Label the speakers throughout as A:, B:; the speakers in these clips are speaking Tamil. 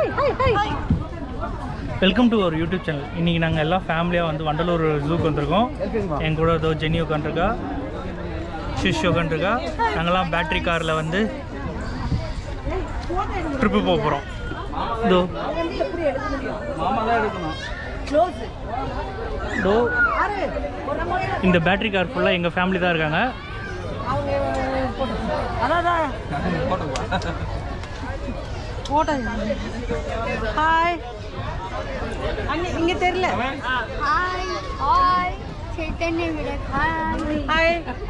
A: Welcome to our YouTube channel இன்றைக்கி நாங்கள் எல்லாம் ஃபேமிலியாக வந்து வண்டலூர் ஜூக்கு வந்திருக்கோம் என் கூட ஏதோ ஜெனி உட்காந்துருக்கா ஷிஷ் உட்காந்துருக்கா நாங்கள்லாம் பேட்ரி காரில் வந்து ட்ரிப்பு போக போகிறோம் இதோ இதோ இந்த பேட்ரி கார் ஃபுல்லாக எங்கள் ஃபேமிலி தான் இருக்காங்க
B: ஹாய் அங்க இங்க தெரியல
C: ஹாய் ஹாய் சைத்தன்ய விட ஹாய்
B: ஹாய்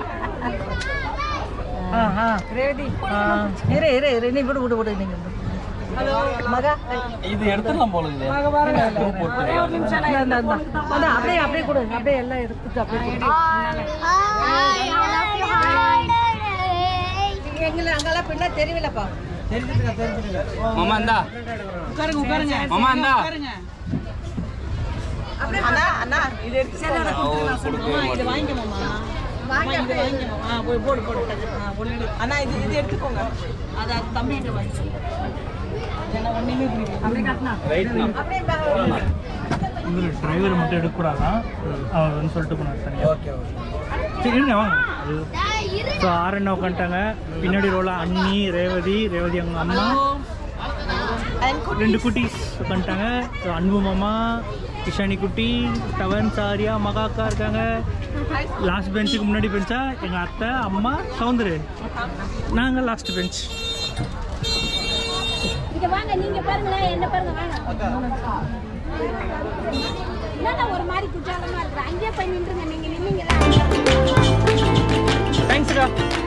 B: ஆ ஆ ரேவதி இரு இரு இரு நீ விடு விடு விடு நீங்க ஹலோ மகா
D: இது எடுத்துடலாம் போல இல்லையா
B: மக பாருங்க இந்தா, இந்தா, இந்தா. அதான் அப்படியே அப்படியே கொடு அப்படியே எல்லாம் எடுத்துட்டு அப்படியே கொடு
C: ஹாய் ஹாய் ஹாய்
B: எங்களை அங்கெல்லாம் பின்ன தெரியலப்பா
D: மாமா இந்தா
B: உட்காருங்க உட்காருங்க
D: மாமா இந்தா
B: அண்ணா அண்ணா இது எடுத்து சரி அதை கொடுத்துருங்க இது வாங்கிக்க மாமா வாங்கி அப்படியே வாங்கிக்க மாமா ஆ போய் போடு போடு ஆ ஒன்று அண்ணா இது இது எடுத்துக்கோங்க அதை அது தம்பிகிட்ட வாங்கிக்கோங்க ஏன்னா ஒன்றுமே புரியல அப்படியே காட்டினா அப்படியே
A: இவர் டிரைவர் மட்டும் எடுக்கக்கூடாதான் அவர் வந்து சொல்லிட்டு போனார் தனியாக சரி இருங்க வாங்க ஸோ ஆரண்ணா உட்காந்துட்டாங்க பின்னாடி ரோல அண்ணி ரேவதி ரேவதி அவங்க அம்மா ரெண்டு குட்டீஸ் உட்காந்துட்டாங்க ஸோ அன்பு மாமா இஷானி குட்டி தவன் சாரியா மகாக்கா இருக்காங்க லாஸ்ட் பெஞ்சுக்கு முன்னாடி பெஞ்சா எங்கள் அத்தை அம்மா சவுந்தரு நாங்கள் லாஸ்ட் பெஞ்ச்
C: இங்க வாங்க நீங்க பாருங்களேன் என்ன பாருங்க வாங்க என்னடா ஒரு மாதிரி குற்றாலமா இருக்கு அங்கேயே போய் நின்றுங்க நீங்க நின்னீங்களா
A: தேங்க்ஸ்க்கா